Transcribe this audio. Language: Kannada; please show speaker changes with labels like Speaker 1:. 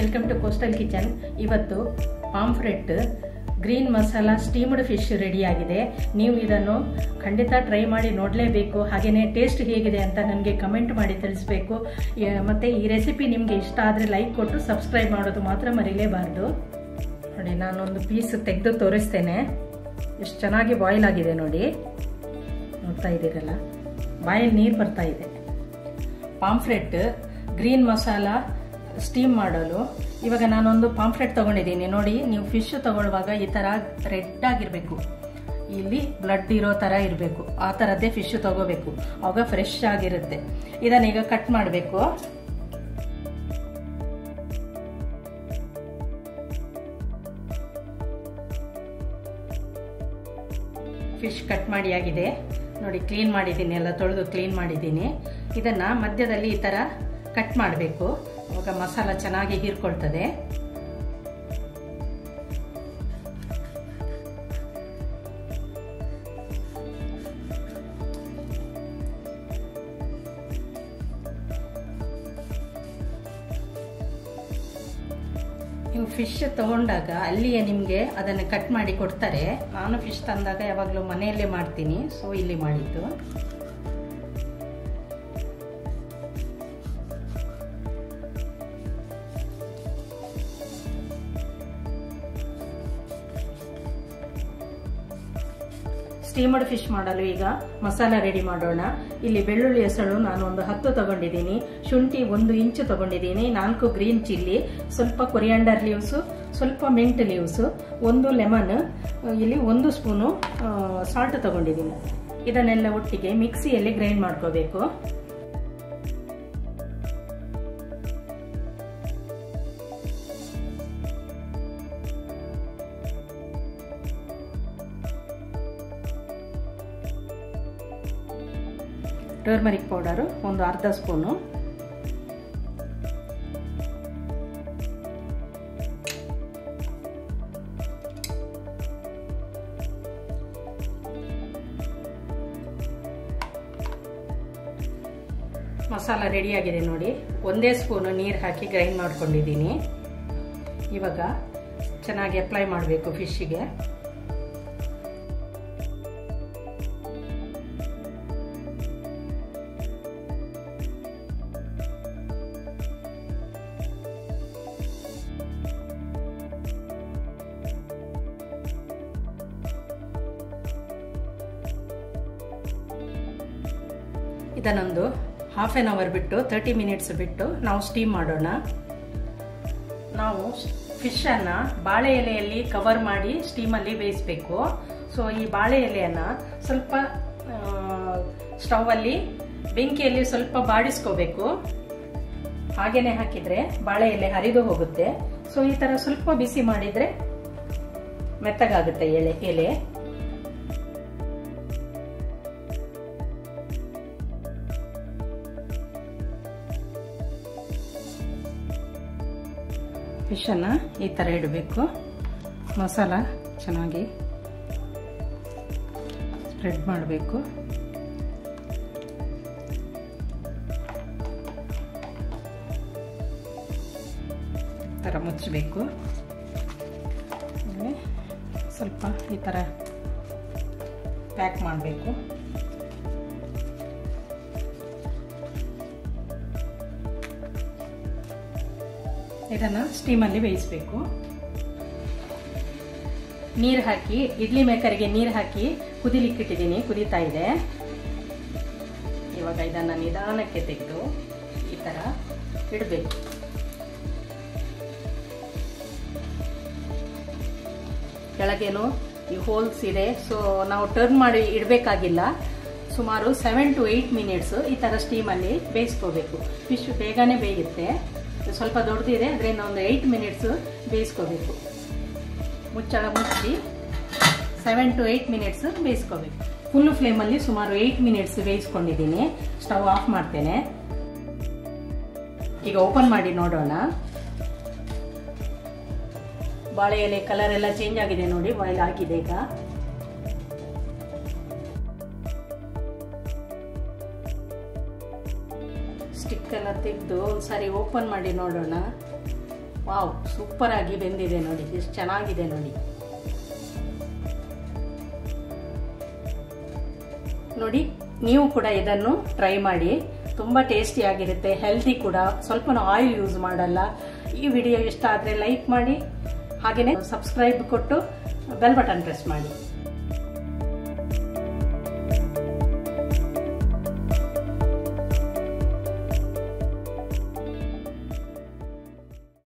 Speaker 1: ವೆಲ್ಕಮ್ ಟು ಕೋಸ್ಟಲ್ ಕಿಚನ್ ಇವತ್ತು pomfret green masala steamed fish ರೆಡಿಯಾಗಿದೆ ನೀವು ಇದನ್ನು ಖಂಡಿತ ಟ್ರೈ ಮಾಡಿ ನೋಡಲೇಬೇಕು ಹಾಗೆಯೇ ಟೇಸ್ಟ್ ಹೇಗಿದೆ ಅಂತ ನನಗೆ ಕಮೆಂಟ್ ಮಾಡಿ ತಿಳಿಸ್ಬೇಕು ಯ- ಮತ್ತೆ ಈ ರೆಸಿಪಿ ನಿಮಗೆ ಇಷ್ಟ ಆದರೆ ಲೈಕ್ ಕೊಟ್ಟು ಸಬ್ಸ್ಕ್ರೈಬ್ ಮಾಡೋದು ಮಾತ್ರ ಮರಿಲೇಬಾರ್ದು ನೋಡಿ ನಾನೊಂದು ಪೀಸ್ ತೆಗೆದು ತೋರಿಸ್ತೇನೆ ಎಷ್ಟು ಚೆನ್ನಾಗಿ ಬಾಯ್ಲ್ ಆಗಿದೆ ನೋಡಿ ನೋಡ್ತಾ ಇದ್ದೀರಲ್ಲ ಬಾಯಲ್ಲಿ ನೀರು ಬರ್ತಾ ಇದೆ ಪಾಂಫ್ರೆಟ್ ಗ್ರೀನ್ ಮಸಾಲ ಸ್ಟೀಮ್ ಮಾಡಲು ಇವಾಗ ನಾನೊಂದು ಪಾಂಫ್ರೆಟ್ ತಗೊಂಡಿದ್ದೀನಿ ನೋಡಿ ನೀವು ಫಿಶ್ ತಗೊಳ್ಳುವಾಗ ಈ ಥರ ರೆಡ್ ಆಗಿರಬೇಕು ಇಲ್ಲಿ ಬ್ಲಡ್ ಇರೋ ಥರ ಇರಬೇಕು ಆ ಥರದ್ದೇ ಫಿಶ್ ತಗೋಬೇಕು ಆವಾಗ ಫ್ರೆಶ್ ಆಗಿರುತ್ತೆ ಇದನ್ನೀಗ ಕಟ್ ಮಾಡಬೇಕು ಫಿಶ್ ಕಟ್ ಮಾಡಿ ಆಗಿದೆ ನೋಡಿ ಕ್ಲೀನ್ ಮಾಡಿದ್ದೀನಿ ಎಲ್ಲ ತೊಳೆದು ಕ್ಲೀನ್ ಮಾಡಿದ್ದೀನಿ ಇದನ್ನು ಮಧ್ಯದಲ್ಲಿ ಈ ಥರ ಕಟ್ ಮಾಡಬೇಕು ಅವಾಗ ಮಸಾಲ ಚೆನ್ನಾಗಿ ಹೀರ್ಕೊಳ್ತದೆ ನೀವು ಫಿಶ್ ತಗೊಂಡಾಗ ಅಲ್ಲಿಯೇ ನಿಮಗೆ ಅದನ್ನು ಕಟ್ ಮಾಡಿ ಕೊಡ್ತಾರೆ ನಾನು ಫಿಶ್ ತಂದಾಗ ಯಾವಾಗಲೂ ಮನೆಯಲ್ಲೇ ಮಾಡ್ತೀನಿ ಸೊ ಇಲ್ಲಿ ಮಾಡಿದ್ದು ಸ್ಟೀಮಡ್ ಫಿಶ್ ಮಾಡಲು ಈಗ ಮಸಾಲ ರೆಡಿ ಮಾಡೋಣ ಇಲ್ಲಿ ಬೆಳ್ಳುಳ್ಳಿ ಹೆಸಳು ನಾನು ಒಂದು ಹತ್ತು ತಗೊಂಡಿದ್ದೀನಿ ಶುಂಠಿ ಒಂದು ಇಂಚು ತಗೊಂಡಿದ್ದೀನಿ ನಾಲ್ಕು ಗ್ರೀನ್ ಚಿಲ್ಲಿ ಸ್ವಲ್ಪ ಕೊರಿಯಾಂಡರ್ ಲೀವ್ಸು ಸ್ವಲ್ಪ ಮಿಂಟ್ ಲೀವ್ಸು ಒಂದು ಲೆಮನ್ ಇಲ್ಲಿ ಒಂದು ಸ್ಪೂನು ಸಾಲ್ಟ್ ತಗೊಂಡಿದ್ದೀನಿ ಇದನ್ನೆಲ್ಲ ಒಟ್ಟಿಗೆ ಮಿಕ್ಸಿಯಲ್ಲಿ ಗ್ರೈಂಡ್ ಮಾಡ್ಕೋಬೇಕು ಟರ್ಮರಿಕ್ ಪೌಡರು ಒಂದು ಅರ್ಧ ಸ್ಪೂನು ಮಸಾಲ ರೆಡಿಯಾಗಿದೆ ನೋಡಿ ಒಂದೇ ಸ್ಪೂನು ನೀರು ಹಾಕಿ ಗ್ರೈಂಡ್ ಮಾಡ್ಕೊಂಡಿದ್ದೀನಿ ಇವಾಗ ಚೆನ್ನಾಗಿ ಅಪ್ಲೈ ಮಾಡಬೇಕು ಫಿಶ್ಶಿಗೆ ಇದನ್ನೊಂದು ಹಾಫ್ ಆನ್ ಅವರ್ ಬಿಟ್ಟು ತರ್ಟಿ ಮಿನಿಟ್ಸ್ ಬಿಟ್ಟು ನಾವು ಸ್ಟೀಮ್ ಮಾಡೋಣ ನಾವು ಫಿಶನ್ನು ಬಾಳೆ ಎಲೆಯಲ್ಲಿ ಕವರ್ ಮಾಡಿ ಸ್ಟೀಮಲ್ಲಿ ಬೇಯಿಸಬೇಕು ಸೊ ಈ ಬಾಳೆ ಎಲೆಯನ್ನು ಸ್ವಲ್ಪ ಸ್ಟವಲ್ಲಿ ಬೆಂಕಿಯಲ್ಲಿ ಸ್ವಲ್ಪ ಬಾಡಿಸ್ಕೋಬೇಕು ಹಾಗೇನೆ ಹಾಕಿದರೆ ಬಾಳೆ ಎಲೆ ಹರಿದು ಹೋಗುತ್ತೆ ಸೊ ಈ ಥರ ಸ್ವಲ್ಪ ಬಿಸಿ ಮಾಡಿದರೆ ಮೆತ್ತಗಾಗುತ್ತೆ ಎಲೆ ಎಲೆ ಫಿಶನ್ನು ಈ ಥರ ಇಡಬೇಕು ಮಸಾಲ ಚೆನ್ನಾಗಿ ಸ್ಪ್ರೆಡ್ ಮಾಡಬೇಕು ಥರ ಮುಚ್ಚಬೇಕು ಸ್ವಲ್ಪ ಈ ಥರ ಪ್ಯಾಕ್ ಮಾಡಬೇಕು ಇದನ್ನು ಸ್ಟೀಮಲ್ಲಿ ಬೇಯಿಸಬೇಕು ನೀರು ಹಾಕಿ ಇಡ್ಲಿ ಮೇಕರಿಗೆ ನೀರು ಹಾಕಿ ಕುದಿಲಿಕ್ಕಿಟ್ಟಿದ್ದೀನಿ ಕುದೀತಾ ಇದೆ ಇವಾಗ ಇದನ್ನು ನಿಧಾನಕ್ಕೆ ತೆಗೆದು ಈ ಥರ ಇಡಬೇಕು ಕೆಳಗೇನು ಈ ಹೋಲ್ಸ್ ಇದೆ ಸೊ ನಾವು ಟರ್ನ್ ಮಾಡಿ ಇಡಬೇಕಾಗಿಲ್ಲ ಸುಮಾರು ಸೆವೆನ್ ಟು ಏಯ್ಟ್ ಮಿನಿಟ್ಸ್ ಈ ಥರ ಸ್ಟೀಮಲ್ಲಿ ಬೇಯಿಸ್ಕೋಬೇಕು ಫಿಶ್ ಬೇಗನೆ ಬೇಯುತ್ತೆ ಸ್ವಲ್ಪ ದೊಡ್ಡದಿದೆ ಅದರಿಂದ ಒಂದು ಏಯ್ಟ್ ಮಿನಿಟ್ಸ್ ಬೇಯಿಸ್ಕೋಬೇಕು ಮುಚ್ಚಳ ಮುಚ್ಚಿ ಸೆವೆನ್ ಟು ಏಯ್ಟ್ ಮಿನಿಟ್ಸ್ ಬೇಯಿಸ್ಕೋಬೇಕು ಫುಲ್ ಫ್ಲೇಮಲ್ಲಿ ಸುಮಾರು ಏಯ್ಟ್ ಮಿನಿಟ್ಸ್ ಬೇಯಿಸ್ಕೊಂಡಿದ್ದೀನಿ ಸ್ಟವ್ ಆಫ್ ಮಾಡ್ತೇನೆ ಈಗ ಓಪನ್ ಮಾಡಿ ನೋಡೋಣ ಬಾಳೆ ಎಲೆ ಕಲರ್ ಎಲ್ಲ ಚೇಂಜ್ ಆಗಿದೆ ನೋಡಿ ಬಾಯ್ಲ್ ಆಗಿದೆ ಈಗ ಸ್ಟಿಕ್ ಎಲ್ಲ ತೆಗೆದು ಒಂದ್ಸಾರಿ ಓಪನ್ ಮಾಡಿ ನೋಡೋಣ ವಾವ್ ಸೂಪರ್ ಆಗಿ ಬೆಂದಿದೆ ನೋಡಿ ಎಷ್ಟು ಚೆನ್ನಾಗಿದೆ ನೋಡಿ ನೋಡಿ ನೀವು ಕೂಡ ಇದನ್ನು ಟ್ರೈ ಮಾಡಿ ತುಂಬ ಟೇಸ್ಟಿಯಾಗಿರುತ್ತೆ ಹೆಲ್ದಿ ಕೂಡ ಸ್ವಲ್ಪ ಆಯಿಲ್ ಯೂಸ್ ಮಾಡಲ್ಲ ಈ ವಿಡಿಯೋ ಇಷ್ಟ ಆದರೆ ಲೈಕ್ ಮಾಡಿ ಹಾಗೆಯೇ ಸಬ್ಸ್ಕ್ರೈಬ್ ಕೊಟ್ಟು ಬೆಲ್ ಬಟನ್ ಪ್ರೆಸ್ ಮಾಡಿ